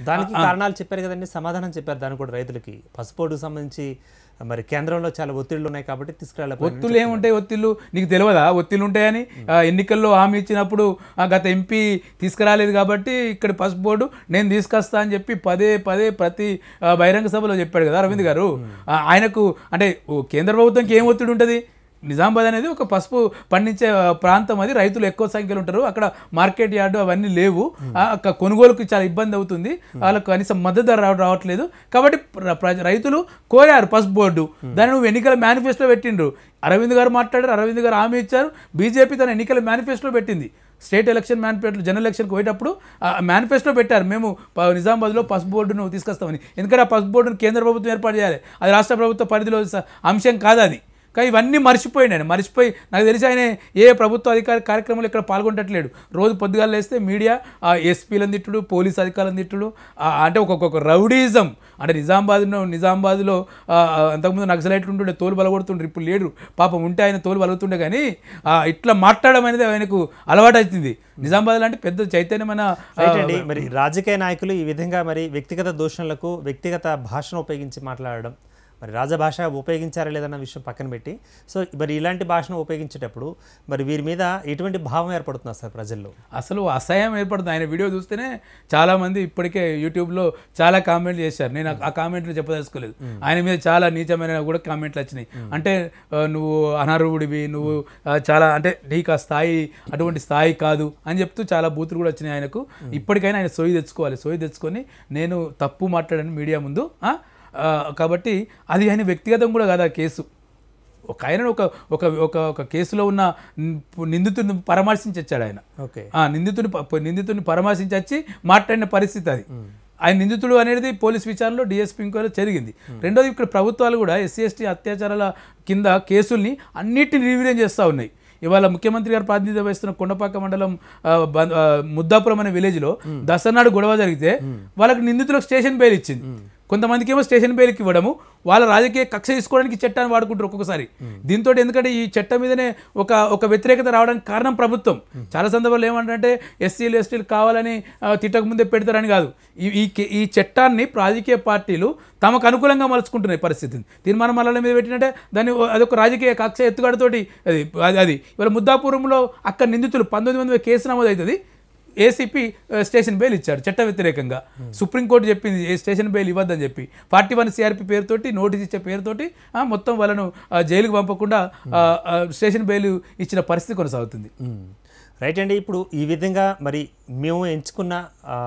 దానికి కారణాలు చెప్పారు కదండి సమాధానం చెప్పారు దానికి కూడా రైతులకి పసుపోటుకు సంబంధించి మరి కేంద్రంలో చాలా ఒత్తిళ్లు ఉన్నాయి కాబట్టి తీసుకురాలేకపోయారు ఒత్తులు ఏముంటాయి ఒత్తిళ్ళు నీకు తెలియదా ఒత్తిళ్ళు ఉంటాయని ఆ, ఎన్నికల్లో హామీ ఇచ్చినప్పుడు ఆ, గత ఎంపీ తీసుకురాలేదు కాబట్టి ఇక్కడ పసుపు బోర్డు నేను తీసుకొస్తా అని చెప్పి పదే పదే ప్రతి ఆ, బహిరంగ సభలో చెప్పాడు కదా అరవింద్ గారు ఆ, ఆయనకు అంటే ఓ కేంద్ర ప్రభుత్వంకి ఏం ఒత్తిడి ఉంటుంది నిజామాబాద్ అనేది ఒక పసుపు పండించే ఆ, ప్రాంతం అది రైతులు ఎక్కువ సంఖ్యలో ఉంటారు అక్కడ మార్కెట్ యార్డు అవన్నీ లేవు ఆ, అక్కడ కొనుగోలుకి చాలా ఇబ్బంది అవుతుంది వాళ్ళకు కనీసం మద్దతు ధర రావ- రావట్లేదు కాబట్టి ప్ర- ప్రజ- రైతులు కోరారు పసుపు బోర్డు దాన్ని నువ్వు ఎన్నికల మేనిఫెస్టో పెట్టిండ్రు అరవింద్ గారు మాట్లాడారు అరవింద్ గారు హామీ ఇచ్చారు బీజేపీ తన ఎన్నికల మేనిఫెస్టో పెట్టింది స్టేట్ ఎలక్షన్ మేనిఫెస్టో జనరల్ ఎలక్షన్కి పోయేటప్పుడు ఆ మేనిఫెస్టో పెట్టారు మేము ప- నిజామాబాద్లో పసుపు బోర్డును తీసుకొస్తామని ఎందుకంటే ఆ పసుపు బోర్డును కేంద్ర ప్రభుత్వం ఏర్పాటు చేయాలి అది రాష్ట్ర ప్రభుత్వ పరిధిలో స- అంశం కాదు అది కానీ ఇవన్నీ మర్చిపోయింది ఆయన మర్చిపోయి నాకు తెలిసి ఆయన ఏ ప్రభుత్వ అధికార కార్యక్రమాలు ఇక్కడ పాల్గొనట్లేడు రోజు పొద్దుగాలు లేస్తే మీడియా ఆ ఎస్పీలను తిట్టుడు పోలీస్ అధికారులను తిట్టుడు ఆ అంటే ఒక్కొక్క రౌడీజం అంటే నిజామాబాద్లో నిజామాబాద్లో ఆ, ఆ, అంతకుముందు నక్సలైట్లు ఉంటుండే తోలు బలగొడుతుండ్రు ఇప్పుడు లేడు పాపం ఉంటే ఆయన తోలు బలుగుతుండే కానీ ఆ, ఇట్లా మాట్లాడడం అనేది ఆయనకు అలవాటు అవుతుంది నిజామాబాద్ లాంటి పెద్ద చైతన్యమైన ఆ, రైట్ అండి మరి రాజకీయ నాయకులు ఈ విధంగా మరి వ్యక్తిగత దూషణలకు వ్యక్తిగత భాషను ఉపయోగించి మాట్లాడడం మరి రాజభాష ఉపయోగించారా లేదన్న విషయం పక్కన పెట్టి సో మరి ఇలాంటి భాషను ఉపయోగించేటప్పుడు మరి వీరి మీద ఎటువంటి భావం ఏర్పడుతుంది సార్ ప్రజల్లో అసలు అసహ్యం ఏర్పడుతుంది ఆయన వీడియో చూస్తేనే చాలా మంది ఇప్పటికే యూట్యూబ్లో చాలా కామెంట్లు చేశారు నేను ఆ- ఆ కామెంట్లు చెప్పదలుచుకోలేదు ఆయన మీద చాలా నీచమైన కూడా కామెంట్లు వచ్చినాయి అంటే ఆ, నువ్వు అనర్హుడివి నువ్వు ఆ, చాలా అంటే నీకు ఆ స్థాయి అటువంటి స్థాయి కాదు అని చెప్తూ చాలా బూతులు కూడా వచ్చినాయి ఆయనకు ఇప్పటికైనా ఆయన సోయి తెచ్చుకోవాలి సోయి తెచ్చుకొని నేను తప్పు మాట్లాడాను మీడియా ముందు ఆ? ఆ, కాబట్టి అది ఆయన వ్యక్తిగతం కూడా కాదు ఆ కేసు ఒక ఆయన ఒక ఒక ఒక ఒక కేసులో ఉన్న నిందితుడిని పరామర్శించి వచ్చాడు ఆయన ఓకే ఆ నిందితుని ప- నిందితుడిని పరామర్శించి వచ్చి మాట్లాడిన పరిస్థితి అది ఆయన నిందితుడు అనేది పోలీస్ విచారణలో డిఎస్పీ ఇంక్వైరీ జరిగింది రెండోది ఇక్కడ ప్రభుత్వాలు కూడా ఎస్సీ ఎస్టీ అత్యాచారాల కింద కేసుల్ని అన్నిటిని రివ్యూన్ చేస్తూ ఉన్నాయి ఇవాళ ముఖ్యమంత్రి గారు ప్రాతినిధ్యం వహిస్తున్న కొండపాక మండలం ఆ, బ- ఆ, ముద్దాపురం అనే విలేజ్లో దసనాడు గొడవ జరిగితే వాళ్ళకి నిందితులకు స్టేషన్ బెయిల్ ఇచ్చింది కొంతమందికి ఏమో స్టేషన్ బెయిల్కి ఇవ్వడము వాళ్ళ రాజకీయ కక్ష తీసుకోవడానికి ఈ చట్టాన్ని వాడుకుంటారు ఒక్కొక్కసారి దీంతో ఎందుకంటే ఈ చట్టం మీదనే ఒక ఒక వ్యతిరేకత రావడానికి కారణం ప్రభుత్వం చాలా సందర్భాలు ఏమంటారంటే ఎస్సీలు ఎస్టీలు కావాలని ఆ, తిట్టక ముందే పెడతారని కాదు ఈ ఈ కే- ఈ చట్టాన్ని రాజకీయ పార్టీలు తమకు అనుకూలంగా మలుచుకుంటున్నాయి పరిస్థితిని తీర్మానం మల్లల మీద పెట్టినట్టే దాన్ని ఓ- అదొక రాజకీయ కక్ష ఎత్తుగడతోటి అది అది అది ఇవాళ ముద్దాపురంలో అక్కడ నిందితులు పంతొమ్మిది మంది మీద కేసు నమోదు అవుతుంది ఏసీపీ ఆ, స్టేషన్ బెయిల్ ఇచ్చాడు చట్ట వ్యతిరేకంగా సుప్రీంకోర్టు చెప్పింది ఏ స్టేషన్ బెయిల్ ఇవ్వద్దని చెప్పి ఫార్టీ వన్ సిఆర్పి పేరుతోటి నోటీస్ ఇచ్చే పేరుతోటి ఆ, మొత్తం వాళ్ళను ఆ, జైలుకు పంపకుండా ఆ, ఆ, స్టేషన్ బెయిల్ ఇచ్చిన పరిస్థితి కొనసాగుతుంది రైట్ అండి ఇప్పుడు ఈ విధంగా మరి మేము ఎంచుకున్న ఆ,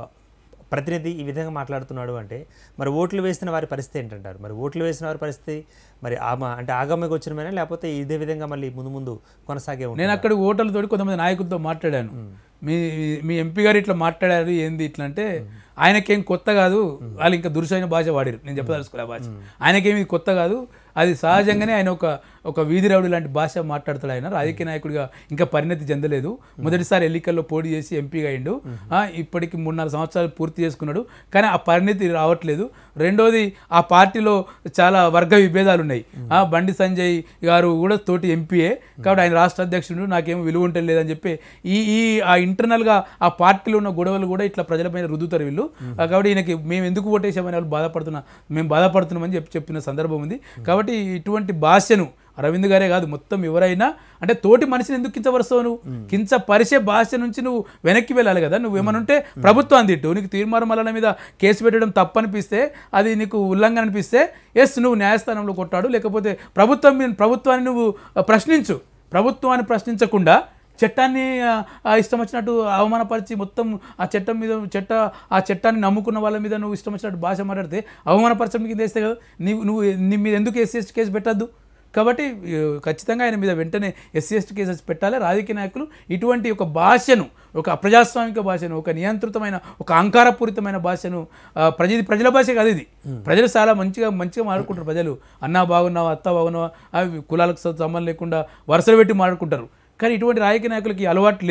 ప్రతినిధి ఈ విధంగా మాట్లాడుతున్నాడు అంటే మరి ఓట్లు వేసిన వారి పరిస్థితి ఏంటంటారు మరి ఓట్లు వేసిన వారి పరిస్థితి మరి ఆమ అంటే ఆగమకి వచ్చినమైనా లేకపోతే ఇదే విధంగా మళ్ళీ ముందు ముందు కొనసాగే ఉంటుంది నేను అక్కడ ఓటర్లతోటి కొంతమంది నాయకులతో మాట్లాడాను మీ మీ ఎంపీ గారు ఇట్లా మాట్లాడారు ఏంది ఇట్లా అంటే ఆయనకేం కొత్త కాదు వాళ్ళు ఇంకా దురుసైన భాష వాడారు నేను చెప్పదలుచుకోలే ఆ భాష ఆయనకేమి ఇది కొత్త కాదు అది సహజంగానే ఆయన ఒక ఒక వీధి రౌడి లాంటి భాష మాట్లాడతాడు ఆయన రాజకీయ నాయకుడిగా ఇంకా పరిణతి చెందలేదు మొదటిసారి ఎన్నికల్లో పోటీ చేసి ఎంపీగా అయిండు ఆ, ఇప్పటికి మూడు నాలుగు సంవత్సరాలు పూర్తి చేసుకున్నాడు కానీ ఆ పరిణతి రావట్లేదు రెండోది ఆ పార్టీలో చాలా వర్గ విభేదాలు ఉన్నాయి ఆ, బండి సంజయ్ గారు కూడా తోటి ఎంపీఏ కాబట్టి ఆయన రాష్ట్ర అధ్యక్షుడు నాకేమో విలువ ఉంటుంది లేదని చెప్పి ఈ ఈ ఆ ఇంటర్నల్గా ఆ పార్టీలో ఉన్న గొడవలు కూడా ఇట్లా ప్రజలపైన రుద్దుతారు వీళ్ళు ఆ, కాబట్టి ఈయనకి మేము ఎందుకు ఓటేసామని వాళ్ళు బాధపడుతున్నా మేము బాధపడుతున్నామని చెప్పి చెప్పిన సందర్భం ఉంది కాబట్టి ఇటువంటి భాషను అరవింద్ గారే కాదు మొత్తం ఎవరైనా అంటే తోటి మనిషిని ఎందుకు కించపరుస్తావు నువ్వు కించపరిచే భాష నుంచి నువ్వు వెనక్కి వెళ్ళాలి కదా నువ్వు ఏమనుంటే ప్రభుత్వం తిట్టు నీకు తీర్మానం మల్లన మీద కేసు పెట్టడం తప్పనిపిస్తే అది నీకు ఉల్లంఘన అనిపిస్తే ఎస్ నువ్వు న్యాయస్థానంలో కొట్టాడు లేకపోతే ప్రభుత్వం మీద ప్రభుత్వాన్ని నువ్వు ఆ, ప్రశ్నించు ప్రభుత్వాన్ని ప్రశ్నించకుండా చట్టాన్ని ఆ, ఆ, ఇష్టం వచ్చినట్టు అవమానపరిచి మొత్తం ఆ చట్టం మీద చట్ట ఆ చట్టాన్ని నమ్ముకున్న వాళ్ళ మీద నువ్వు ఇష్టం వచ్చినట్టు భాష మాట్లాడితే అవమానపరచడం కింద వేస్తే కదా నీవు నువ్వు నీ మీద ఎందుకు ఎస్సీ ఎస్టీ కేసు పెట్టద్దు కాబట్టి ఆ, ఖచ్చితంగా ఆయన మీద వెంటనే ఎస్సీ ఎస్టీ కేసెస్ పెట్టాలి రాజకీయ నాయకులు ఇటువంటి ఒక భాషను ఒక అప్రజాస్వామిక భాషను ఒక నియంత్రితమైన ఒక అహంకారపూరితమైన భాషను ఆ, ప్రజ ఇది ప్రజల భాష కాదు ఇది ప్రజలు చాలా మంచిగా మంచిగా మాట్లాడుకుంటారు ప్రజలు అన్నా బాగున్నావా అత్త బాగున్నావా అవి కులాలకు సంబంధం లేకుండా వరుసలు పెట్టి మాట్లాడుకుంటారు కానీ ఇటువంటి రాజకీయ నాయకులకి ఈ అలవాటు లేదు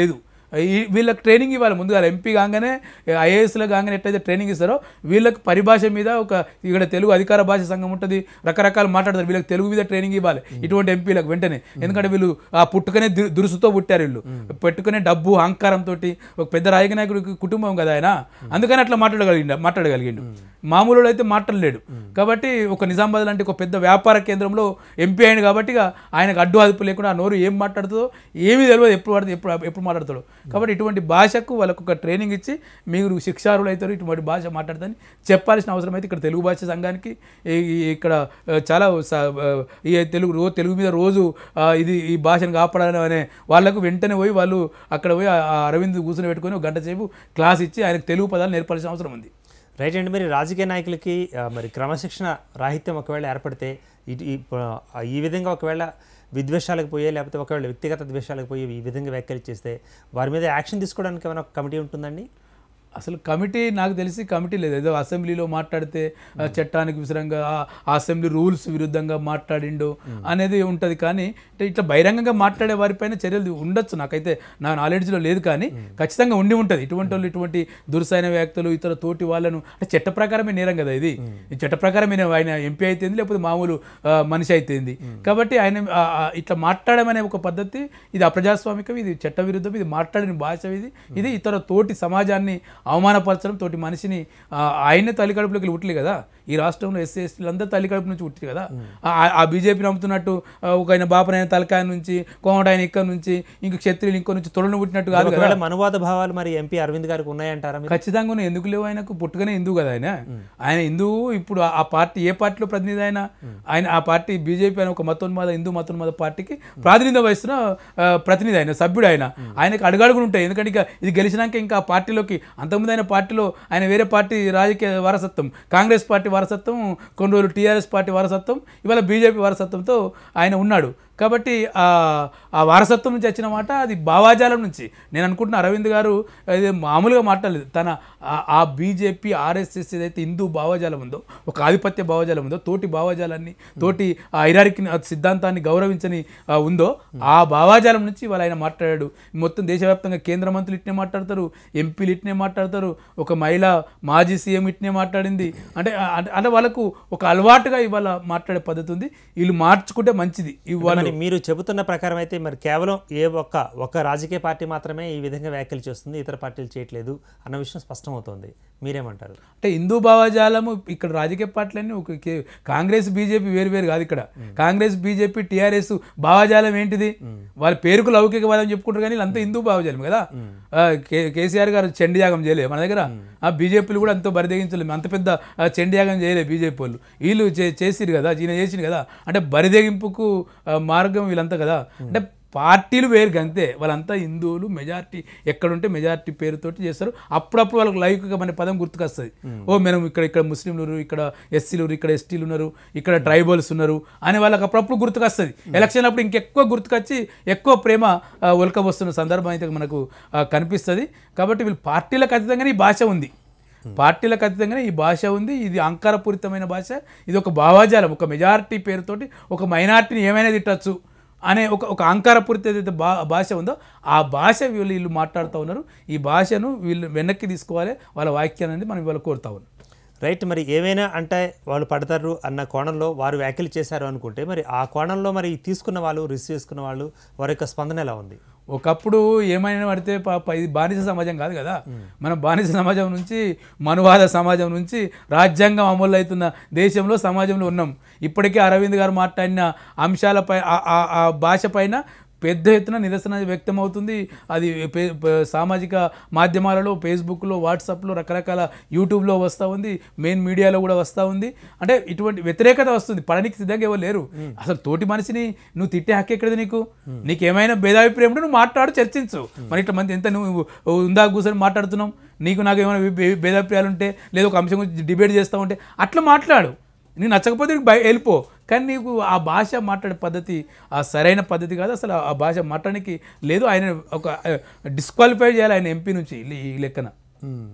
ఈ- వీళ్ళకి ట్రైనింగ్ ఇవ్వాలి ముందుగా ఎంపీ కాగానే ఐఏఎస్లో కాగానే ఎట్లయితే ట్రైనింగ్ ఇస్తారో వీళ్ళకి పరిభాష మీద ఒక ఇక్కడ తెలుగు అధికార భాష సంఘం ఉంటుంది రకరకాలు మాట్లాడతారు వీళ్ళకి తెలుగు మీద ట్రైనింగ్ ఇవ్వాలి ఇటువంటి ఎంపీలకు వెంటనే ఎందుకంటే వీళ్ళు ఆ పుట్టుకనే దు- దురుసుతో పుట్టారు వీళ్ళు పెట్టుకునే డబ్బు అహంకారంతో ఒక పెద్ద రాజకీయ నాయకుడికి కుటుంబం కదా ఆయన అందుకని అట్లా మాట్లాడగలిగిండు మాట్లాడగలిగిండు మామూలు అయితే మాట్లాడలేడు కాబట్టి ఒక నిజామాబాద్ లాంటి ఒక పెద్ద వ్యాపార కేంద్రంలో ఎంపీ అయింది కాబట్టి ఇక ఆయనకు అడ్డు అదుపు లేకుండా ఆ నోరు ఏం మాట్లాడుతుందో ఏమీ తెలియదు ఎప్పుడు పడితే ఎప్పుడు ఎప్పుడు మాట్లాడతాడు కాబట్టి ఇటువంటి భాషకు వాళ్ళకు ఒక ట్రైనింగ్ ఇచ్చి మీరు శిక్షారులు అవుతారు ఇటువంటి భాష మాట్లాడదని చెప్పాల్సిన అవసరం అయితే ఇక్కడ తెలుగు భాష సంఘానికి ఈ- ఈ- ఇక్కడ ఆ, చాలా స- ఆ, ఈ తెలుగు రో తెలుగు మీద రోజు ఆ, ఇది ఈ భాషను కాపాడాలి అనే వాళ్ళకు వెంటనే పోయి వాళ్ళు అక్కడ పోయి ఆ- ఆ అరవింద్ కూర్చొని పెట్టుకొని ఒక గంట సేపు క్లాస్ ఇచ్చి ఆయనకు తెలుగు పదాలు నేర్పాల్సిన అవసరం ఉంది రైట్ అండి మరి రాజకీయ నాయకులకి ఆ, మరి క్రమశిక్షణ రాహిత్యం ఒకవేళ ఏర్పడితే ఇటు ఈ ప- ఆ, ఈ విధంగా ఒకవేళ విద్వేషాలకు పోయే లేకపోతే ఒకవేళ వ్యక్తిగత ద్వేషాలకు పోయి ఈ విధంగా వ్యాఖ్యలు చేస్తే వారి మీద యాక్షన్ తీసుకోవడానికి ఏమైనా ఒక కమిటీ ఉంటుందండి అసలు కమిటీ నాకు తెలిసి కమిటీ లేదు ఏదో అసెంబ్లీలో మాట్లాడితే ఆ, చట్టానికి విసరంగా ఆ ఆ అసెంబ్లీ రూల్స్ విరుద్ధంగా మాట్లాడిండు అనేది ఉంటుంది కానీ అంటే ఇట్లా బహిరంగంగా మాట్లాడే వారిపైన చర్యలు ఉండొచ్చు నాకైతే నా నాలెడ్జ్లో లేదు కానీ ఖచ్చితంగా ఉండి ఉంటుంది ఇటువంటి వాళ్ళు ఇటువంటి దురుసైన వ్యక్తులు ఇతర తోటి వాళ్ళను అంటే చట్ట ప్రకారమే నేరం కదా ఇది ఈ చట్ట ప్రకారం ఈయన- ఆయన ఎంపీ అయితేంది లేకపోతే మామూలు ఆ, మనిషి అయితేంది కాబట్టి ఆయన ఆ, ఆ, ఇట్లా మాట్లాడడం అనే ఒక పద్ధతి ఇది అప్రజాస్వామికం ఇది చట్ట విరుద్ధం ఇది మాట్లాడిన భాష ఇది ఇది ఇతర తోటి సమాజాన్ని అవమానపరచడం తోటి మనిషిని ఆ, ఆయనే తల్లి కడుపులోకి వెళ్ళి పుట్టలే కదా ఈ రాష్ట్రంలో ఎస్సీ ఎస్టీలు అందరూ తల్లి కడుపు నుంచి పుట్టి కదా ఆ- ఆ బీజేపీ నమ్ముతున్నట్టు ఆ, ఒక ఆయన బాపనైన తలకాయ నుంచి కోమట ఆయన ఇక్కడ నుంచి ఇంక క్షత్రియులు ఇంకో నుంచి తొలను పుట్టినట్టు కాదు కదా ఒకవేళ మనువాద భావాలు మరి ఎంపీ అరవింద్ గారికి ఉన్నాయంటారా మీరు ఖచ్చితంగా ఉన్నాయి. ఎందుకు లేవు ఆయనకు పుట్టుకనే హిందువు కదా ఆయన ఆయన హిందువు ఇప్పుడు ఆ- ఆ పార్టీ ఏ పార్టీలో ప్రతినిధి ఆయన ఆయన ఆ పార్టీ బీజేపీ అనే ఒక మతోన్మాద హిందూ మతోన్మాద పార్టీకి ప్రాతినిధ్యం వహిస్తున్న ఆ, ప్రతినిధి ఆయన సభ్యుడు ఆయన ఆయనకు అడుగడుగులు ఉంటాయి ఎందుకంటే ఇక ఇది గెలిచినాక ఇంకా ఆ పార్టీలోకి అంతకుముందు ఆయన పార్టీలో ఆయన వేరే పార్టీ రాజకీయ వారసత్వం కాంగ్రెస్ పార్టీ వారసత్వం కొన్ని రోజులు టీఆర్ఎస్ పార్టీ వారసత్వం ఇవాళ బీజేపీ వారసత్వంతో ఆయన ఉన్నాడు కాబట్టి ఆ ఆ వారసత్వం నుంచి వచ్చిన మాట అది భావాజాలం నుంచి నేను అనుకుంటున్నా అరవింద్ గారు ఇది మామూలుగా మాట్లాడలేదు తన ఆ- ఆ బీజేపీ ఆర్ఎస్ఎస్ ఏదైతే హిందూ భావజాలం ఉందో ఒక ఆధిపత్య భావజాలం ఉందో తోటి భావజాలాన్ని తోటి ఆ ఐరారికి సిద్ధాంతాన్ని గౌరవించని ఆ, ఉందో ఆ భావాజాలం నుంచి వాళ్ళు ఆయన మాట్లాడాడు మొత్తం దేశవ్యాప్తంగా కేంద్ర మంత్రులు ఇట్నే మాట్లాడతారు ఎంపీలు ఇట్నే మాట్లాడతారు ఒక మహిళ మాజీ సీఎం ఇట్నే మాట్లాడింది అంటే అంటే- అంటే వాళ్ళకు ఒక అలవాటుగా ఇవాళ మాట్లాడే పద్ధతి ఉంది వీళ్ళు మార్చుకుంటే మంచిది ఇవాళ మరి మీరు చెబుతున్న ప్రకారం అయితే మరి కేవలం ఏ ఒక్క ఒక్క రాజకీయ పార్టీ మాత్రమే ఈ విధంగా వ్యాఖ్యలు చేస్తుంది ఇతర పార్టీలు చేయట్లేదు అన్న విషయం స్పష్టమవుతోంది మీరేమంటారు అంటే హిందూ భావజాలము ఇక్కడ రాజకీయ పార్టీలన్నీ ఒక కే- కాంగ్రెస్ బీజేపీ వేరు వేరు కాదు ఇక్కడ కాంగ్రెస్ బీజేపీ టీఆర్ఎస్ భావజాలం ఏంటిది వాళ్ళ పేరుకు లౌకికవాదం చెప్పుకుంటారు కానీ వీళ్ళంతా హిందూ భావజాలం కదా ఆ, కే- కేసీఆర్ గారు చండియాగం చేయలేదు మన దగ్గర ఆ బీజేపీలు కూడా అంత బరిదెగించలేదు అంత పెద్ద ఆ, చండియాగం చేయలేదు బీజేపీ వాళ్ళు వీళ్ళు చే- చేసిరు కదా ఈయన చేసిండు కదా అంటే బరిదెగింపుకు ఆ, మార్గం వీళ్ళంతా కదా అంటే పార్టీలు వేరు అంతే వాళ్ళంతా హిందువులు మెజారిటీ ఎక్కడుంటే మెజారిటీ పేరుతోటి చేస్తారు అప్పుడప్పుడు వాళ్ళకి లైవ్గా అనే పదం గుర్తుకొస్తుంది ఓ మనం ఇక్కడ ఇక్కడ ముస్లింలు ఉన్నారు ఇక్కడ ఎస్సీలు ఉన్నారు ఇక్కడ ఎస్టీలు ఉన్నారు ఇక్కడ ట్రైబల్స్ ఉన్నారు అని వాళ్ళకి అప్పుడప్పుడు గుర్తుకొస్తుంది ఎలక్షన్ అప్పుడు ఇంకెక్కువ గుర్తుకొచ్చి ఎక్కువ ప్రేమ ఆ, ఒలకబోస్తున్న సందర్భం అయితే మనకు ఆ, కనిపిస్తుంది కాబట్టి వీళ్ళు పార్టీలకు అతీతంగానే ఈ భాష ఉంది పార్టీలకు అతీతంగానే ఈ భాష ఉంది ఇది అహంకారపూరితమైన భాష ఇది ఒక భావాజాలం ఒక మెజారిటీ పేరుతోటి ఒక మైనారిటీని ఏమైనా తిట్టచ్చు అనే ఒక ఒక అహంకారపూరిత ఏదైతే భా భాష ఉందో ఆ భాష వీళ్ళు వీళ్ళు మాట్లాడుతూ ఉన్నారు ఈ భాషను వీళ్ళు వెనక్కి తీసుకోవాలి వాళ్ళ వాక్యాన్ని అనేది మనం ఇవాళ కోరుతా ఉన్నాం రైట్ మరి ఏమైనా అంటే వాళ్ళు పడతారు అన్న కోణంలో వారు వ్యాఖ్యలు చేశారు అనుకుంటే మరి ఆ కోణంలో మరి తీసుకున్న వాళ్ళు రిసీవ్ చేసుకున్న వాళ్ళు వారి యొక్క స్పందన ఎలా ఉంది ఒకప్పుడు ఏమైనా పడితే పాప ఇది బానిస సమాజం కాదు కదా మనం బానిస సమాజం నుంచి మనువాద సమాజం నుంచి రాజ్యాంగం అమలు అవుతున్న దేశంలో సమాజంలో ఉన్నాం ఇప్పటికే అరవింద్ గారు మాట్లాడిన అంశాలపై ఆ- ఆ- ఆ భాష పైన పెద్ద ఎత్తున నిరసన వ్యక్తం అవుతుంది అది పే- ప- సామాజిక మాధ్యమాలలో ఫేస్బుక్లో వాట్సాప్లో రకరకాల యూట్యూబ్లో వస్తూ ఉంది మెయిన్ మీడియాలో కూడా వస్తూ ఉంది అంటే ఇటువంటి వ్యతిరేకత వస్తుంది పడనికి సిద్ధంగా ఎవరు లేరు అసలు తోటి మనిషిని నువ్వు తిట్టే హక్కు ఎక్కడది నీకు నీకు ఏమైనా భేదాభిప్రాయం ఉంటే నువ్వు మాట్లాడు చర్చించు మరి ఇట్లా మంది ఎంత నువ్వు ఉందా కూర్చొని మాట్లాడుతున్నావు నీకు నాకు ఏమైనా భే- భేదాభిప్రాయాలు ఉంటే లేదా ఒక అంశం గురించి డిబేట్ చేస్తూ ఉంటే అట్లా మాట్లాడు నీకు నచ్చకపోతే నీకు బయ వెళ్ళిపో కానీ నీకు ఆ భాష మాట్లాడే పద్ధతి ఆ సరైన పద్ధతి కాదు అసలు ఆ భాష మాట్లాడడానికి లేదు ఆయన ఒక డిస్క్వాలిఫై చేయాలి ఆయన ఎంపీ నుంచి ఈ- ఈ లెక్కన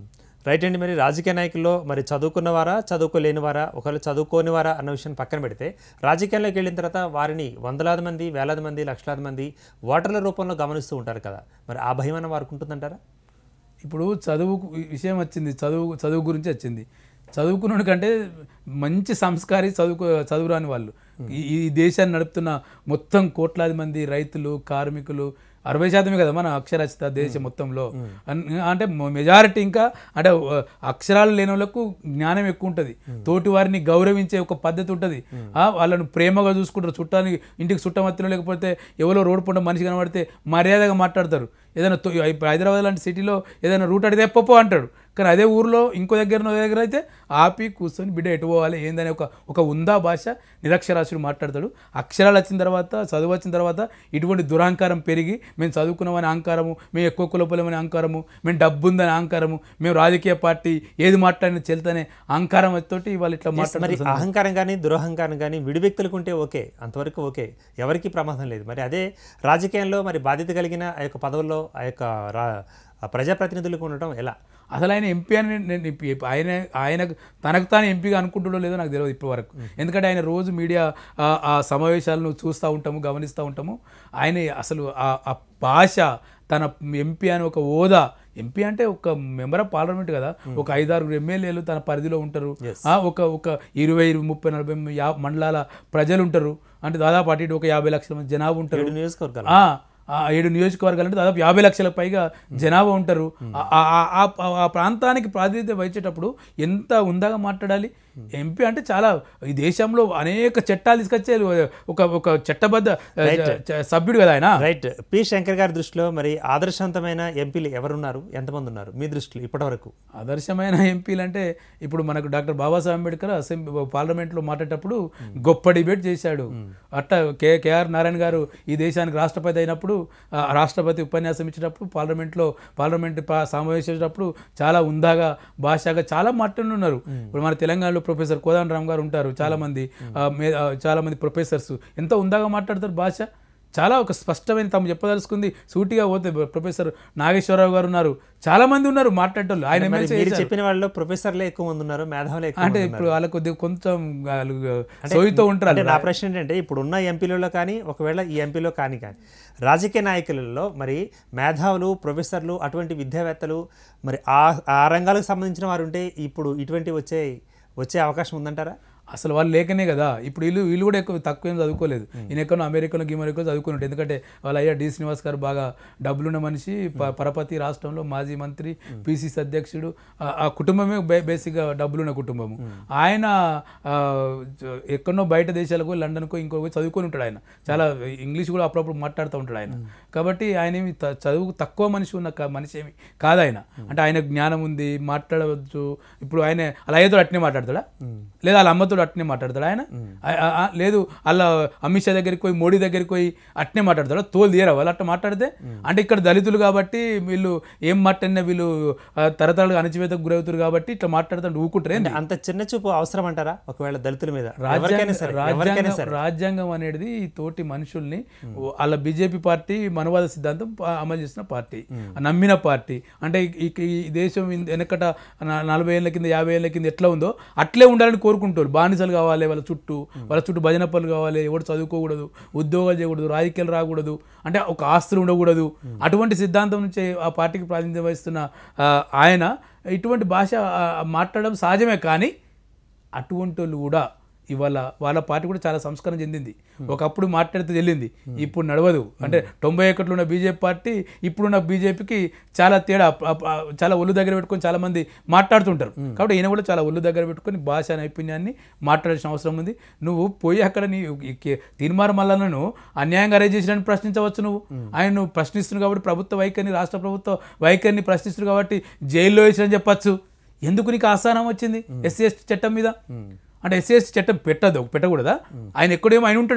రైట్ అండి మరి రాజకీయ నాయకుల్లో మరి చదువుకున్నవారా చదువుకోలేనివారా ఒకవేళ చదువుకోనివారా అన్న విషయం పక్కన పెడితే రాజకీయాల్లోకి వెళ్ళిన తర్వాత వారిని వందలాది మంది వేలాది మంది లక్షలాది మంది ఓటర్ల రూపంలో గమనిస్తూ ఉంటారు కదా మరి ఆ భయం అన్న వారికి ఉంటుందంటారా ఇప్పుడు చదువు విషయం వచ్చింది చదువు చదువు గురించి వచ్చింది చదువుకున్న కంటే మంచి సంస్కారి చదువుకో చదువురాని వాళ్ళు ఈ ఈ దేశాన్ని నడుపుతున్న మొత్తం కోట్లాది మంది రైతులు కార్మికులు అరవై శాతమే కదా మన అక్షరాస్యత దేశం మొత్తంలో అన్- అంటే మెజారిటీ ఇంకా అంటే ఆ, అక్షరాలు లేని వాళ్ళకు జ్ఞానం ఎక్కువ ఉంటుంది తోటి వారిని గౌరవించే ఒక పద్ధతి ఉంటుంది ఆ, వాళ్ళను ప్రేమగా చూసుకుంటారు చుట్టానికి ఇంటికి చుట్టమత్తిన లేకపోతే ఎవరో రోడ్డు పంట మనిషి కనబడితే మర్యాదగా మాట్లాడతారు ఏదైనా తో- ఇప్పుడు హైదరాబాద్ లాంటి సిటీలో ఏదైనా రూట్ అడిగితే పప్పు అంటాడు కానీ అదే ఊర్లో ఇంకో దగ్గర ఇంకో దగ్గర అయితే ఆపి కూర్చొని బిడ్డ ఎటు పోవాలి ఏందని ఒక ఒక ఉందా భాష నిరక్షరాస్యుడు మాట్లాడతాడు అక్షరాలు వచ్చిన తర్వాత చదువు వచ్చిన తర్వాత ఇటువంటి దురహంకారం పెరిగి మేము చదువుకున్నామని అహంకారము మేము ఎక్కువ కులపలేమని అహంకారము మేము డబ్బు ఉందని అహంకారము మేము రాజకీయ పార్టీ ఏది మాట్లాడిన చెల్తనే అహంకారం తోటి వాళ్ళు ఇట్లా మరి మాట్లాడుతున్నారు అహంకారం కానీ దురహంకారం కానీ విడి వ్యక్తులకు ఉంటే ఓకే అంతవరకు ఓకే ఎవరికి ప్రమాదం లేదు మరి అదే రాజకీయంలో మరి బాధ్యత కలిగిన ఆ యొక్క పదవుల్లో ఆ యొక్క రా ఆ ప్రజాప్రతినిధులకు ఉండటం ఎలా అసలు ఆయన ఎంపీ అని నేను ఇప్ప- ఆయన ఆయన తనకు తాను ఎంపీగా అనుకుంటుండో లేదో నాకు తెలియదు ఇప్పటి వరకు ఎందుకంటే ఆయన రోజు మీడియా ఆ- ఆ సమావేశాలను చూస్తూ ఉంటాము గమనిస్తూ ఉంటాము ఆయన అసలు ఆ ఆ భాష తన ఎంపీ అని ఒక హోదా ఎంపీ అంటే ఒక మెంబర్ ఆఫ్ పార్లమెంట్ కదా ఒక ఐదారు ఎమ్మెల్యేలు తన పరిధిలో ఉంటారు ఆ, ఒక ఒక ఇరవై ముప్పై నలభై యా మండలాల ప్రజలు ఉంటారు అంటే దాదాపు అటు ఇటు ఒక యాభై లక్షల మంది జనాభా ఉంటారు ఏడు నియోజకవర్గాలు ఆ, ఆ ఏడు నియోజకవర్గాలు అంటే దాదాపు యాభై లక్షలకు పైగా జనాభా ఉంటారు ఆ- ఆ- ఆ- ఆ- ఆ ప్రాంతానికి ప్రాతినిధ్యం వహించేటప్పుడు ఎంత ఉందాగా మాట్లాడాలి ఎంపీ అంటే చాలా ఈ దేశంలో అనేక చట్టాలు తీసుకొచ్చే ఒక ఒక చట్టబద్ధ ఆ, చ- సభ్యుడు కదా ఆయన రైట్ పి శంకర్ గారి దృష్టిలో మరి ఆదర్శవంతమైన ఎంపీలు ఎవరున్నారు ఎంతమంది ఉన్నారు మీ దృష్టిలో ఇప్పటివరకు ఆదర్శమైన ఎంపీలు అంటే ఇప్పుడు మనకు డాక్టర్ బాబాసాహెబ్ అంబేద్కర్ అసెంబ్లీ పార్లమెంట్లో మాట్లాడేటప్పుడు గొప్ప డిబేట్ చేశాడు అట్ట కే కేఆర్ నారాయణ గారు ఈ దేశానికి రాష్ట్రపతి అయినప్పుడు ఆ, రాష్ట్రపతి ఉపన్యాసం ఇచ్చినప్పుడు పార్లమెంట్లో పార్లమెంట్ పా- సమావేశం చేసినప్పుడు చాలా ఉందాగా భాషగా చాలా మాట్లాడుతున్నారు ఇప్పుడు మన తెలంగాణలో ప్రొఫెసర్ కోదండ రామ్ గారు ఉంటారు చాలా మంది ఆ, మే- ఆ, చాలా మంది ప్రొఫెసర్స్ ఎంత ఉందాగా మాట్లాడతారు భాష చాలా ఒక స్పష్టమైన తాము చెప్పదలుచుకుంది సూటిగా పోతే ప్రొఫెసర్ నాగేశ్వరరావు గారు ఉన్నారు చాలా మంది ఉన్నారు మాట్లాడేటోళ్ళు ఆయన మరి ఎమ్మెల్సీ మీరు చెప్పిన వాళ్ళలో ప్రొఫెసర్లే ఎక్కువ మంది ఉన్నారు మేధావులే ఎక్కువ అంటే మంది ఇప్పుడు వాళ్ళకి కొద్దిగా కొంచెం వాళ్ళు సోయితో ఉంటారు అంటే నా ప్రశ్న ఏంటంటే ఇప్పుడు ఉన్న ఎంపీలలో కానీ ఒకవేళ ఈ ఎంపీలో కానీ కానీ రాజకీయ నాయకులలో మరి మేధావులు ప్రొఫెసర్లు అటువంటి విద్యావేత్తలు మరి ఆ ఆ రంగాలకు సంబంధించిన వారు ఉంటే ఇప్పుడు ఇటువంటి వచ్చే వచ్చే అవకాశం ఉందంటారా అసలు వాళ్ళు లేకనే కదా ఇప్పుడు వీళ్ళు వీళ్ళు కూడా ఎక్కువ తక్కువ ఏం చదువుకోలేదు ఈయన ఎక్కడో అమెరికాలో గిమెరికో చదువుకున్నట్టు ఎందుకంటే వాళ్ళ అయ్యా డి శ్రీనివాస్ గారు బాగా డబ్బులున్న మనిషి ప- పరపతి రాష్ట్రంలో మాజీ మంత్రి పిసిసి అధ్యక్షుడు ఆ- ఆ కుటుంబమే బే బేసిక్గా డబ్బులున్న కుటుంబము ఆయన ఆ, జ- ఎక్కడనో బయట దేశాలకు లండన్కో ఇంకో చదువుకొని ఉంటాడు ఆయన చాలా ఇంగ్లీష్ కూడా అప్పుడప్పుడు మాట్లాడుతూ ఉంటాడు ఆయన కాబట్టి ఆయన ఏమి త- చదువు తక్కువ మనిషి ఉన్న క- మనిషి ఏమి కాదు ఆయన అంటే ఆయన జ్ఞానం ఉంది మాట్లాడవచ్చు ఇప్పుడు ఆయన అలా ఏదో అట్నే మాట్లాడతాడా లేదా వాళ్ళ అమ్మతో అట్నే మాట్లాడతాడు ఆయన ఆ- ఆ- ఆ, లేదు అలా అమిత్ షా దగ్గరికి పోయి మోడీ దగ్గరికి పోయి అట్నే మాట్లాడతాడు తోలు తీయరా వాళ్ళు అట్లా మాట్లాడితే అంటే ఇక్కడ దళితులు కాబట్టి వీళ్ళు ఏం మాట్లాడినా వీళ్ళు ఆ, తరతరాలుగా అణచివేతకు గురవుతారు కాబట్టి ఇట్లా మాట్లాడుతుంటే ఊకుంటారు ఏంది? అంత చిన్న చూపు అవసరం అంటారా ఒకవేళ దళితుల మీద ఎవరికైనా సరే ఎవరికైనా రాజ్యాంగం సరే రాజ్యాంగం అనేది ఈ తోటి మనుషుల్ని వాళ్ళ బీజేపీ పార్టీ మనవాద సిద్ధాంతం ప- అమలు చేసిన పార్టీ నమ్మిన పార్టీ అంటే ఈ- ఈ- ఈ దేశం ఇన్- వెనకట న- నలభై ఏళ్ళ కింద యాభై ఏళ్ళ కింద ఎట్లా ఉందో అట్లే ఉండాలని కోరుకుంటారు బానిసలు కావాలి వాళ్ళ చుట్టూ వాళ్ళ చుట్టూ భజన పనులు కావాలి ఎవడు చదువుకోకూడదు ఉద్యోగాలు చేయకూడదు రాజకీయాలు రాకూడదు అంటే ఒక ఆస్తులు ఉండకూడదు అటువంటి సిద్ధాంతం నుంచి ఆ పార్టీకి ప్రాతినిధ్యం వహిస్తున్న ఆ, ఆయన ఇటువంటి భాష ఆ, మాట్లాడడం సహజమే కానీ అటువంటి వాళ్ళు కూడా ఇవాళ వాళ్ళ పార్టీ కూడా చాలా సంస్కరణ చెందింది ఒకప్పుడు మాట్లాడితే చెల్లింది ఇప్పుడు నడవదు అంటే తొంభై ఒకటిలో ఉన్న బీజేపీ పార్టీ ఇప్పుడున్న బీజేపీకి చాలా తేడా ఆ- ఆ- చాలా ఒళ్ళు దగ్గర పెట్టుకొని చాలా మంది మాట్లాడుతుంటారు కాబట్టి ఈయన కూడా చాలా ఒళ్ళు దగ్గర పెట్టుకొని భాష నైపుణ్యాన్ని మాట్లాడాల్సిన అవసరం ఉంది నువ్వు పోయి అక్కడ నీ తీర్మార్ మల్లన్నను అన్యాయంగా అరేంజ్ చేసినని ప్రశ్నించవచ్చు నువ్వు ఆయన నువ్వు ప్రశ్నిస్తున్నావు కాబట్టి ప్రభుత్వ వైఖరిని రాష్ట్ర ప్రభుత్వ వైఖరిని ప్రశ్నిస్తున్నావు కాబట్టి జైల్లో వేసినని చెప్పచ్చు ఎందుకు నీకు ఆస్థానం వచ్చింది ఎస్సీ ఎస్టీ చట్టం మీద అంటే ఎస్సీ ఎస్టీ చట్టం పెట్టదు పెట్టకూడదా ఆయన ఎక్కడేమో ఆయన ఉంటాడు కదా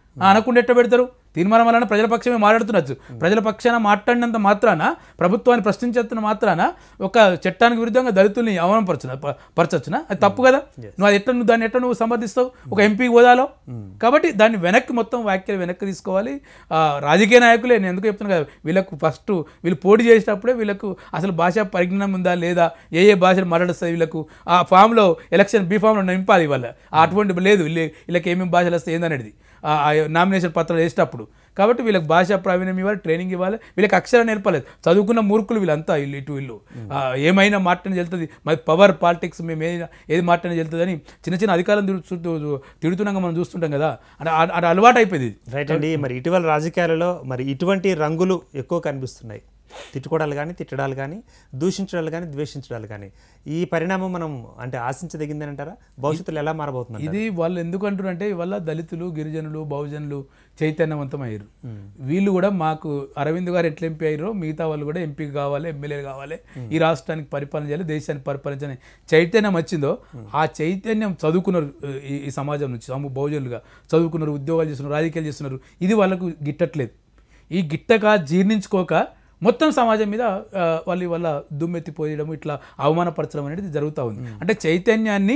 ఆ, అనకుండా ఎట్ట పెడతారు తీర్మానం వలన ప్రజల పక్షమే మాట్లాడుతున్నచ్చు ప్రజల పక్షాన మాట్లాడినంత మాత్రాన ప్రభుత్వాన్ని ప్రశ్నించేస్తున్న మాత్రాన ఒక చట్టానికి విరుద్ధంగా దళితుల్ని అవమానపరచున ప- పరచొచ్చునా అది తప్పు కదా నువ్వు అది ఎట్లా నువ్వు దాన్ని ఎట్లా నువ్వు సమర్థిస్తావు ఒక ఎంపీ హోదాలో కాబట్టి దాన్ని వెనక్కి మొత్తం వ్యాఖ్యలు వెనక్కి తీసుకోవాలి ఆ, రాజకీయ నాయకులే నేను ఎందుకు చెప్తున్నా కదా వీళ్ళకు ఫస్ట్ వీళ్ళు పోటీ చేసేటప్పుడే వీళ్ళకు అసలు భాషా పరిజ్ఞానం ఉందా లేదా ఏ ఏ భాషలు మాట్లాడుస్తాయి వీళ్ళకు ఆ ఫామ్లో ఎలక్షన్ బీ ఫామ్లో నింపాలి వాళ్ళ అటువంటి లేదు వీళ్ళ వీళ్ళకి ఏమేమి భాషలు వస్తాయి ఏందనేది ఆ నామినేషన్ పత్రాలు వేసేటప్పుడు కాబట్టి వీళ్ళకి భాషా ప్రావీణ్యం ఇవ్వాలి ట్రైనింగ్ ఇవ్వాలి వీళ్ళకి అక్షరం నేర్పలేదు చదువుకున్న మూర్ఖులు వీళ్ళంతా వీళ్ళు ఇటు వీళ్ళు ఆ, ఏమైనా మాట్లాడి వెళ్తుంది మరి పవర్ పాలిటిక్స్ మేము ఏదైనా ఏది మాట్లాడి వెళ్తుంది అని చిన్న చిన్న అధికారులను తిడు- తిడు- తిడుతున్నాగా మనం చూస్తుంటాం కదా అంటే ఆ- అది అలవాటు అయిపోయింది ఇది. రైట్ అండి మరి ఇటీవల రాజకీయాలలో మరి ఇటువంటి రంగులు ఎక్కువ కనిపిస్తున్నాయి తిట్టుకోవడాలు కానీ తిట్టడాలు కానీ దూషించడాలు కానీ ద్వేషించడాలు కానీ ఈ పరిణామం మనం అంటే ఆశించదగిందని అంటారా భవిష్యత్తులో ఎలా మారబోతుంది ఇది వాళ్ళు ఎందుకు అంటారంటే ఇవాళ దళితులు గిరిజనులు బహుజనులు చైతన్యవంతం అయ్యారు వీళ్ళు కూడా మాకు అరవింద్ గారు ఎట్లా ఎంపీ అయ్యారో మిగతా వాళ్ళు కూడా ఎంపీ కావాలి ఎమ్మెల్యేలు కావాలి ఈ రాష్ట్రానికి పరిపాలన చేయాలి దేశానికి పరిపాలించాలని చైతన్యం వచ్చిందో ఆ చైతన్యం చదువుకున్నారు ఈ ఈ సమాజం నుంచి సమూహ బహుజనులుగా చదువుకున్నారు ఉద్యోగాలు చేస్తున్నారు రాజకీయాలు చేస్తున్నారు ఇది వాళ్ళకు గిట్టట్లేదు ఈ గిట్టక జీర్ణించుకోక మొత్తం సమాజం మీద ఆ, వాళ్ళు వాళ్ళ దుమ్మెత్తిపోయడం ఇట్లా అవమానపరచడం అనేది జరుగుతూ ఉంది అంటే చైతన్యాన్ని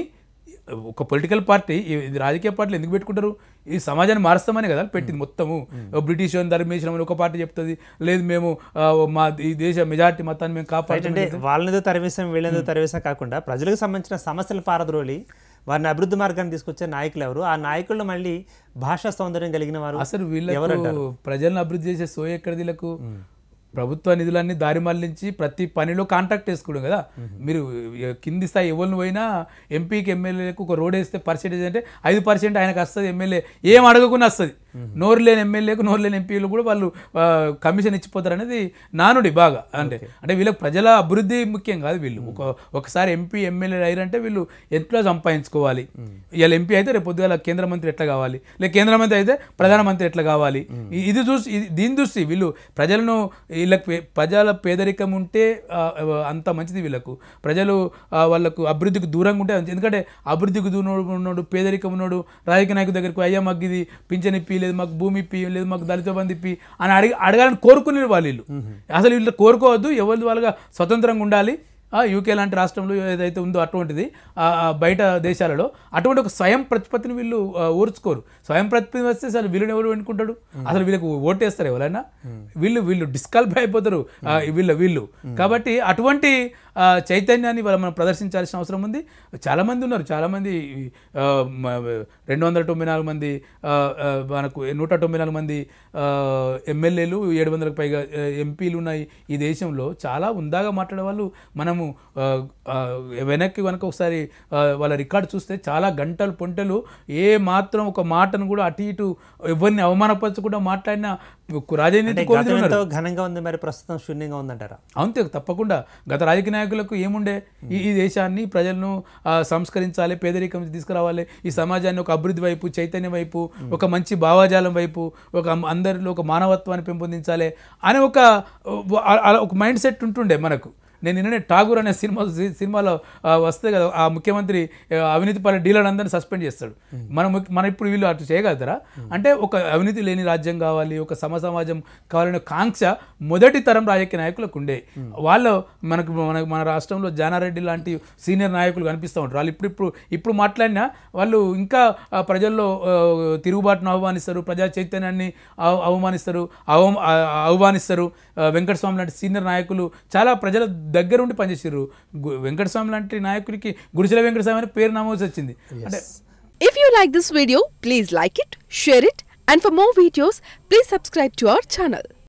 ఒక పొలిటికల్ పార్టీ ఈ- ఇది రాజకీయ పార్టీలు ఎందుకు పెట్టుకుంటారు ఈ సమాజాన్ని మారుస్తామని కదా పెట్టింది మొత్తము బ్రిటిష్ వాళ్ళని ధర్మేశ్వరం అని ఒక పార్టీ చెప్తుంది లేదు మేము ఆ, మా ఈ దేశ మెజారిటీ మొత్తాన్ని మేము రైట్ కాపాడుతాం అంటే వాళ్ళనేదో తరివేసాం వీళ్ళనేదో తరివేసాం కాకుండా ప్రజలకు సంబంధించిన సమస్యలు పారద్రోలి వారిని అభివృద్ధి మార్గాన్ని తీసుకొచ్చే నాయకులు ఎవరు ఆ నాయకుల్లో మళ్ళీ భాషా సౌందర్యం కలిగిన వారు అసలు వీళ్ళకు ప్రజలను అభివృద్ధి చేసే సోయ ఎక్కడ వీళ్ళకు ప్రభుత్వ నిధులన్నీ దారి మళ్లించి ప్రతి పనిలో కాంట్రాక్ట్ వేసుకోవడం కదా మీరు కింది స్థాయి ఎవరిని పోయినా ఎంపీకి ఎమ్మెల్యేలకు ఒక రోడ్ వేస్తే పర్సెంటేజ్ అంటే ఐదు పర్సెంట్ ఆయనకు వస్తుంది ఎమ్మెల్యే ఏం అడగకుండా వస్తుంది నోరు లేని ఎమ్మెల్యేకు నోరు లేని ఎంపీలు కూడా వాళ్ళు ఆ, కమిషన్ ఇచ్చిపోతారు అనేది నానుడి బాగా అంటే అంటే వీళ్ళకి ప్రజల అభివృద్ధి ముఖ్యం కాదు వీళ్ళు ఒక ఒకసారి ఎంపీ ఎమ్మెల్యే అయ్యారంటే వీళ్ళు ఎట్లా సంపాదించుకోవాలి ఇవాళ ఎంపీ అయితే రేపు పొద్దుగాల కేంద్ర మంత్రి ఎట్లా కావాలి లేక కేంద్ర మంత్రి అయితే ప్రధానమంత్రి ఎట్లా కావాలి ఇ- ఇది చూసి ఇది- దీన్ని చూసి వీళ్ళు ప్రజలను వీళ్ళకి పే- ప్రజల పేదరికం ఉంటే ఆ, అంత మంచిది వీళ్ళకు ప్రజలు ఆ, వాళ్ళకు అభివృద్ధికి దూరంగా ఉంటే మంచిది. ఎందుకంటే అభివృద్ధికి దూరం ఉన్నాడు పేదరికం ఉన్నాడు రాజకీయ నాయకుడి దగ్గరికి అయ్యా మాకు ఇది పింఛన్ ఇప్పి లేదు మాకు భూమి ఇప్పి లేదు మాకు దళిత బంధు ఇప్పి అని అడిగి అడగాలని కోరుకునే వాళ్ళు వీళ్ళు అసలు వీళ్ళు కోరుకోవద్దు ఎవరి వాళ్ళగా స్వతంత్రంగా ఉండాలి ఆ, యూకే లాంటి రాష్ట్రంలో ఏదైతే ఉందో అటువంటిది ఆ, ఆ, బయట దేశాలలో అటువంటి ఒక స్వయం ప్రతిపత్తిని వీళ్ళు ఆ, ఊర్చుకోరు స్వయం ప్రతిపత్తి వస్తే అసలు వీళ్ళని ఎవరు ఎన్నుకుంటాడు అసలు వీళ్ళకు ఓటేస్తారు ఎవరైనా వీళ్ళు వీళ్ళు డిస్కాలిఫై అయిపోతారు ఆ, వీళ్ళు వీళ్ళు కాబట్టి అటువంటి ఆ, చైతన్యాన్ని వాళ్ళ మనం ప్రదర్శించాల్సిన అవసరం ఉంది చాలామంది ఉన్నారు చాలామంది ఆ, మ- రెండు వందల తొంభై నాలుగు మంది ఆ, ఆ, మనకు నూట తొంభై నాలుగు మంది ఆ, ఎమ్మెల్యేలు ఏడు వందలకు పైగా ఆ, ఎంపీలు ఉన్నాయి ఈ దేశంలో చాలా ఉందాగా మాట్లాడే వాళ్ళు మనము ఆ, ఆ, వెనక్కి కనుక ఒకసారి ఆ, వాళ్ళ రికార్డు చూస్తే చాలా గంటలు పొంటలు ఏ మాత్రం ఒక మాటను కూడా అటు ఇటు ఎవరిని అవమానపరచకుండా మాట్లాడిన రాజనీతి అంటే కోరుతూ గతం ఉన్నారు ఎంతో ఘనంగా ఉంది మరి ప్రస్తుతం శూన్యంగా ఉందంటారా అంతే తప్పకుండా గత రాజకీయ నాయకులకు ఏముండే ఈ ఈ దేశాన్ని ప్రజలను ఆ, సంస్కరించాలి పేదరికం నుంచి తీసుకురావాలి ఈ సమాజాన్ని ఒక అభివృద్ధి వైపు చైతన్యం వైపు ఒక మంచి భావజాలం వైపు ఒక అం- అందరిలో ఒక మానవత్వాన్ని పెంపొందించాలి అనే ఒక ఆ- ఆ- ఒక మైండ్ సెట్ ఉంటుండే మనకు నేను నిన్ననే ఠాగూర్ అనే సినిమా సి- సినిమాలో ఆ, వస్తే కదా ఆ ముఖ్యమంత్రి ఆ, అవినీతి పర డీలర్ అందరిని సస్పెండ్ చేస్తాడు మనం మన ఇప్పుడు వీళ్ళు అటు చేయగలుగుతారా అంటే ఒక అవినీతి లేని రాజ్యం కావాలి ఒక సమ సమాజం కావాలనే కాంక్ష మొదటి తరం రాజకీయ నాయకులకు ఉండే వాళ్ళు మనకు మన మన రాష్ట్రంలో జానారెడ్డి లాంటి సీనియర్ నాయకులు కనిపిస్తూ ఉంటారు వాళ్ళు ఇప్పుడు ఇప్పుడు ఇప్పుడు మాట్లాడినా వాళ్ళు ఇంకా ఆ, ప్రజల్లో ఆ, తిరుగుబాటును ఆహ్వానిస్తారు ప్రజా చైతన్యాన్ని అవ- అవమానిస్తారు అవ ఆ- ఆహ్వానిస్తారు ఆ, వెంకటస్వామి లాంటి సీనియర్ నాయకులు చాలా ప్రజల దగ్గరుండి పనిచేసారు వెంకటస్వామి లాంటి నాయకుడికి గుడిసెల వెంకటస్వామి అనే పేరు నమోదు వచ్చింది అంటే If you like this video, please like it, share it, and for more videos, please subscribe to our channel.